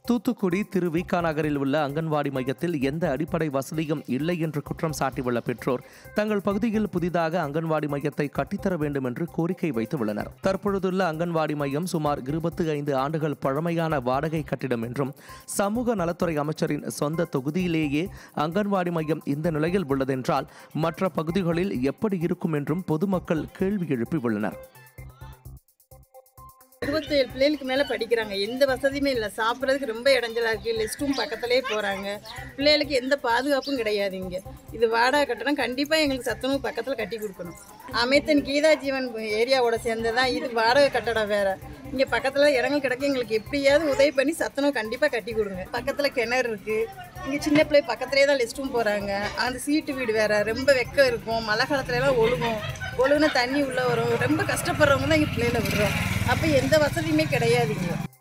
தூத்துக்குடி திரு விகா நகரில் உள்ள அங்கன்வாடி மையத்தில் எந்த அடிப்படை வசதியும் இல்லை என்று குற்றம் சாட்டியுள்ள பெற்றோர் தங்கள் பகுதியில் புதிதாக அங்கன்வாடி மையத்தை கட்டித்தர வேண்டும் என்று கோரிக்கை வைத்து உள்ளனர் தற்பொழுதுள்ள அங்கன்வாடி மையம் சுமார் இருபத்தி ஐந்து ஆண்டுகள் பழமையான வாடகை கட்டிடம் என்றும் சமூக நலத்துறை அமைச்சரின் சொந்த தொகுதியிலேயே அங்கன்வாடி மையம் இந்த நிலையில் உள்ளதென்றால் மற்ற பகுதிகளில் எப்படி இருக்கும் என்றும் பொதுமக்கள் கேள்வி எழுப்பியுள்ளனர் இருபத்தேழு பிள்ளைகளுக்கு மேலே படிக்கிறாங்க எந்த வசதியுமே இல்லை சாப்பிட்றதுக்கு ரொம்ப இடைஞ்சலா இருக்குது லெஸ்ட்டும் பக்கத்துலேயே போகிறாங்க பிள்ளைகளுக்கு எந்த பாதுகாப்பும் கிடையாது இங்கே இது வாடகை கட்டணம் கண்டிப்பாக எங்களுக்கு சத்துணவு பக்கத்தில் கட்டி கொடுக்கணும் அமைத்தன் கீதா ஜீவன் ஏரியாவோட சேர்ந்ததான் இது வாடகை கட்டடம் வேற இங்கே பக்கத்தில் இடங்கள் கிடக்கு எங்களுக்கு எப்படியாவது உதவி பண்ணி சத்துணவு கண்டிப்பாக கட்டி கொடுங்க பக்கத்தில் கிணறு இருக்குது இங்கே சின்ன பிள்ளை பக்கத்துலேயே தான் லெஸ்ட்டும் போகிறாங்க அந்த சீட்டு வீடு வேற ரொம்ப வெக்கம் இருக்கும் மழை காலத்துல எல்லாம் ஒழுகும் ஒழுகுனா தண்ணி உள்ளே வரும் ரொம்ப கஷ்டப்படுறவங்க தான் இங்கே பிள்ளைகளை விடுறோம் அப்போ எந்த வசதியுமே கிடையாது இங்கே